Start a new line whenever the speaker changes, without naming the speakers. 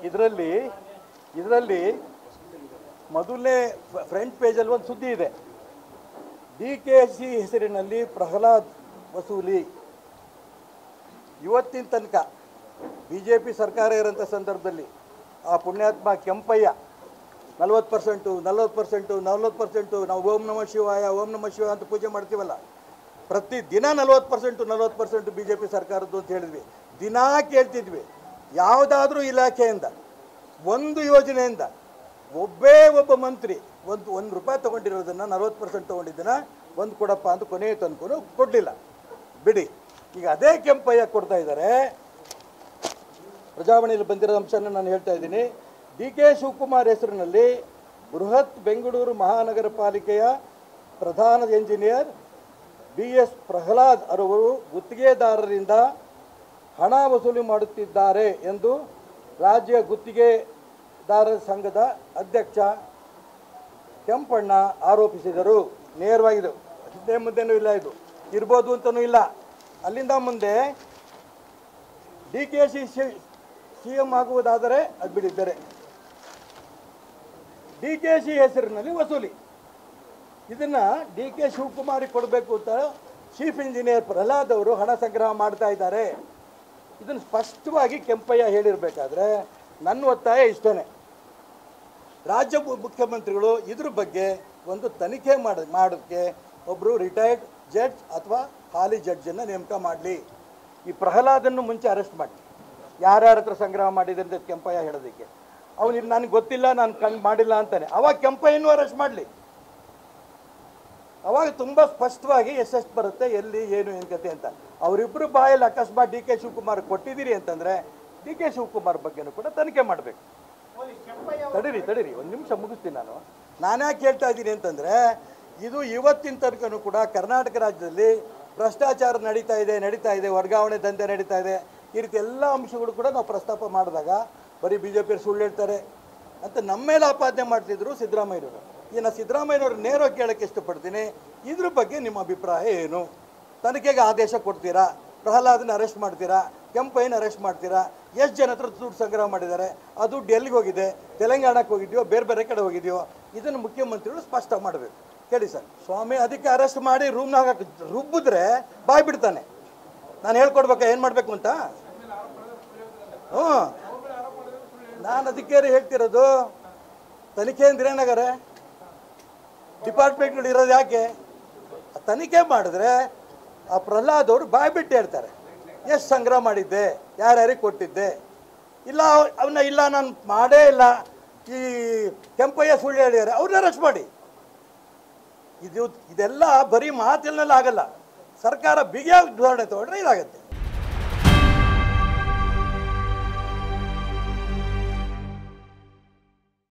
ಇದರಲ್ಲಿ ಇದರಲ್ಲಿ ಮೊದಲನೇ ಫ್ರಂಟ್ ಪೇಜಲ್ಲಿ ಒಂದು ಸುದ್ದಿ ಇದೆ ಡಿ ಕೆ ಸಿ ಹೆಸರಿನಲ್ಲಿ ಪ್ರಹ್ಲಾದ್ ವಸೂಲಿ ಇವತ್ತಿನ ತನಕ ಬಿ ಜೆ ಪಿ ಸರ್ಕಾರ ಇರೋಂಥ ಸಂದರ್ಭದಲ್ಲಿ ಆ ಪುಣ್ಯಾತ್ಮ ಕೆಂಪಯ್ಯ ನಲ್ವತ್ತು ಪರ್ಸೆಂಟು ನಲ್ವತ್ತು ಪರ್ಸೆಂಟು ನಲ್ವತ್ತು ಪರ್ಸೆಂಟು ನಾವು ಓಂ ನಮ ಶಿವಾಯ ಓಂ ನಮ ಶಿವಾಯ ಅಂತ ಪೂಜೆ ಮಾಡ್ತೀವಲ್ಲ ಪ್ರತಿ ದಿನ ನಲ್ವತ್ತು ಪರ್ಸೆಂಟು ನಲ್ವತ್ತು ಪರ್ಸೆಂಟು ಬಿ ಜೆ ಪಿ ಸರ್ಕಾರದ್ದು ಅಂತ ಹೇಳಿದ್ವಿ ದಿನಾ ಕೇಳ್ತಿದ್ವಿ ಯಾವುದಾದ್ರೂ ಇಲಾಖೆಯಿಂದ ಒಂದು ಯೋಜನೆಯಿಂದ ಒಬ್ಬೇ ಒಬ್ಬ ಮಂತ್ರಿ ಒಂದು ಒಂದು ರೂಪಾಯಿ ತೊಗೊಂಡಿರೋದನ್ನು ನಲ್ವತ್ತು ಪರ್ಸೆಂಟ್ ತೊಗೊಂಡಿದ್ದನ್ನ ಒಂದು ಕೊಡಪ್ಪ ಅಂತ ಕೊನೆಯ ತನಕ ಕೊಡಲಿಲ್ಲ ಬಿಡಿ ಈಗ ಅದೇ ಕೆಂಪಯ್ಯ ಕೊಡ್ತಾ ಇದ್ದಾರೆ ಪ್ರಜಾವಾಣಿಯಲ್ಲಿ ಬಂದಿರೋ ಅಂಶನ ನಾನು ಹೇಳ್ತಾ ಇದ್ದೀನಿ ಡಿ ಕೆ ಶಿವಕುಮಾರ್ ಹೆಸರಿನಲ್ಲಿ ಬೃಹತ್ ಬೆಂಗಳೂರು ಮಹಾನಗರ ಪಾಲಿಕೆಯ ಪ್ರಧಾನ ಎಂಜಿನಿಯರ್ ಬಿ ಎಸ್ ಪ್ರಹ್ಲಾದ್ ಅವರು ಗುತ್ತಿಗೆದಾರರಿಂದ ಹಣ ವಸೂಲಿ ಮಾಡುತ್ತಿದ್ದಾರೆ ಎಂದು ರಾಜ್ಯ ಗುತ್ತಿಗೆದಾರರ ಸಂಘದ ಅಧ್ಯಕ್ಷ ಕೆಂಪಣ್ಣ ಆರೋಪಿಸಿದರು ನೇರವಾಗಿದು ಹಿಂದೆ ಮುಂದೆನೂ ಇಲ್ಲ ಇದು ಇರ್ಬೋದು ಅಂತನೂ ಇಲ್ಲ ಅಲ್ಲಿಂದ ಮುಂದೆ D K C C M ಆಗುವುದಾದರೆ ಅದು ಬಿಡಿದ್ದಾರೆ ಡಿ ಕೆ ಸಿ ಹೆಸರಿನಲ್ಲಿ ವಸೂಲಿ ಇದನ್ನ ಡಿ ಕೆ ಶಿವಕುಮಾರಿಗೆ ಕೊಡಬೇಕು ಅಂತ ಚೀಫ್ ಇಂಜಿನಿಯರ್ ಪ್ರಹ್ಲಾದ್ ಅವರು ಹಣ ಸಂಗ್ರಹ ಮಾಡ್ತಾ ಇದ್ದಾರೆ ಇದನ್ನು ಸ್ಪಷ್ಟವಾಗಿ ಕೆಂಪಯ್ಯ ಹೇಳಿರಬೇಕಾದ್ರೆ ನನ್ನ ಒತ್ತಾಯ ಇಷ್ಟೇ ರಾಜ್ಯ ಮು- ಮುಖ್ಯಮಂತ್ರಿಗಳು ಇದ್ರ ಬಗ್ಗೆ ಒಂದು ತನಿಖೆ ಮಾಡ ಮಾಡೋಕ್ಕೆ ಒಬ್ಬರು ರಿಟೈರ್ಡ್ ಜಡ್ಜ್ ಅಥವಾ ಹಾಲಿ ಜಡ್ಜನ್ನು ನೇಮಕ ಮಾಡಲಿ ಈ ಪ್ರಹ್ಲಾದನ್ನು ಮುಂಚೆ ಅರೆಸ್ಟ್ ಮಾಡಿ ಯಾರ್ಯಾರ ಹತ್ರ ಸಂಗ್ರಹ ಮಾಡಿದೆ ಅಂತ ಕೆಂಪಯ್ಯ ಹೇಳೋದಕ್ಕೆ ಅವನು ನನಗೆ ಗೊತ್ತಿಲ್ಲ ನಾನು ಕಣ್ ಮಾಡಿಲ್ಲ ಅಂತಾನೆ ಅವಾಗ ಕೆಂಪಯ್ಯನೂ ಅರೆಸ್ಟ್ ಮಾಡಲಿ ಅವಾಗ ತುಂಬ ಸ್ಪಷ್ಟವಾಗಿ ಎಷ್ಟೆಷ್ಟು ಬರುತ್ತೆ ಎಲ್ಲಿ ಏನು ಏನು ಕತೆ ಅಂತ ಅವರಿಬ್ಬರು ಬಾಯಲ್ಲಿ ಅಕಸ್ಮಾತ್ ಡಿ ಕೆ ಶಿವಕುಮಾರ್ ಕೊಟ್ಟಿದ್ದೀರಿ ಅಂತಂದರೆ ಡಿ ಕೆ ಶಿವಕುಮಾರ್ ಬಗ್ಗೆನೂ ಕೂಡ ತನಿಖೆ ಮಾಡಬೇಕು ತಡೀರಿ ತಡೀರಿ ಒಂದು ನಿಮಿಷ ಮುಗಿಸ್ತೀನಿ ನಾನು ನಾನ್ಯಾಕೆ ಹೇಳ್ತಾ ಇದ್ದೀನಿ ಅಂತಂದರೆ ಇದು ಇವತ್ತಿನ ತನಕನೂ ಕೂಡ ಕರ್ನಾಟಕ ರಾಜ್ಯದಲ್ಲಿ ಭ್ರಷ್ಟಾಚಾರ ನಡೀತಾ ಇದೆ ನಡೀತಾ ಇದೆ ವರ್ಗಾವಣೆ ದಂಧೆ ನಡೀತಾ ಇದೆ ಈ ರೀತಿ ಎಲ್ಲ ಅಂಶಗಳು ಕೂಡ ನಾವು ಪ್ರಸ್ತಾಪ ಮಾಡಿದಾಗ ಬರೀ ಬಿ ಜೆ ಪಿಯವ್ರು ಸುಳ್ಳು ಹೇಳ್ತಾರೆ ಅಂತ ನಮ್ಮ ಮೇಲೆ ಆಪಾದನೆ ಮಾಡ್ತಿದ್ರು ಸಿದ್ದರಾಮಯ್ಯನವರು ಇನ್ನು ಸಿದ್ದರಾಮಯ್ಯನವರು ನೇರವಾಗಿ ಕೇಳೋಕ್ಕೆ ಇಷ್ಟಪಡ್ತೀನಿ ಇದ್ರ ಬಗ್ಗೆ ನಿಮ್ಮ ಅಭಿಪ್ರಾಯ ಏನು ತನಿಖೆಗೆ ಆದೇಶ ಕೊಡ್ತೀರಾ ಪ್ರಹ್ಲಾದನ ಅರೆಸ್ಟ್ ಮಾಡ್ತೀರಾ ಕೆಂಪಯ್ಯನ ಅರೆಸ್ಟ್ ಮಾಡ್ತೀರಾ ಎಷ್ಟು ಜನ ಹತ್ರ ದುಡ್ಡು ಸಂಗ್ರಹ ಮಾಡಿದ್ದಾರೆ ಆ ದುಡ್ಡು ಎಲ್ಲಿಗೆ ಹೋಗಿದೆ ತೆಲಂಗಾಣಕ್ಕೆ ಹೋಗಿದೆಯೋ ಬೇರೆ ಬೇರೆ ಕಡೆ ಹೋಗಿದೆಯೋ ಇದನ್ನು ಮುಖ್ಯಮಂತ್ರಿಗಳು ಸ್ಪಷ್ಟ ಮಾಡಬೇಕು ಕೇಳಿ ಸರ್ ಸ್ವಾಮಿ ಅದಕ್ಕೆ ಅರೆಸ್ಟ್ ಮಾಡಿ ರೂಮ್ನಾಗ ರುಬ್ಬಿದ್ರೆ ಬಾಯ್ ಬಿಡ್ತಾನೆ ನಾನು ಹೇಳ್ಕೊಡ್ಬೇಕಾ ಏನು ಮಾಡಬೇಕು ಅಂತ ಹ್ಞೂ ನಾನು ಅದಕ್ಕೆ ರೀ ಹೇಳ್ತಿರೋದು ತನಿಖೆ ಅಂದ್ರೆ ಏನಾಗಾರೆ ಡಿಪಾರ್ಟ್ಮೆಂಟ್ಗಳು ಇರೋದು ಯಾಕೆ ಆ ತನಿಖೆ ಮಾಡಿದ್ರೆ ಆ ಪ್ರಹ್ಲಾದ್ ಅವರು ಬಾಯ್ ಬಿಟ್ಟು ಹೇಳ್ತಾರೆ ಎಷ್ಟು ಸಂಗ್ರಹ ಮಾಡಿದ್ದೆ ಯಾರ್ಯಾರಿಗೆ ಕೊಟ್ಟಿದ್ದೆ ಇಲ್ಲ ಅವನ್ನ ಇಲ್ಲ ನಾನು ಮಾಡೇ ಇಲ್ಲ ಈ ಕೆಂಪಯ್ಯ ಸುಳ್ಳು ಹೇಳ್ಯಾರೆ ಅವ್ರನ್ನ ಅರೆಸ್ಟ್ ಮಾಡಿ ಇದು ಇದೆಲ್ಲ ಬರೀ ಮಾತಿನಲ್ಲಿ ಆಗಲ್ಲ ಸರ್ಕಾರ ಬಿಗಿಯಾಗಿ ಧೋರಣೆ ತಗೊಂಡ್ರೆ ಇದಾಗತ್ತೆ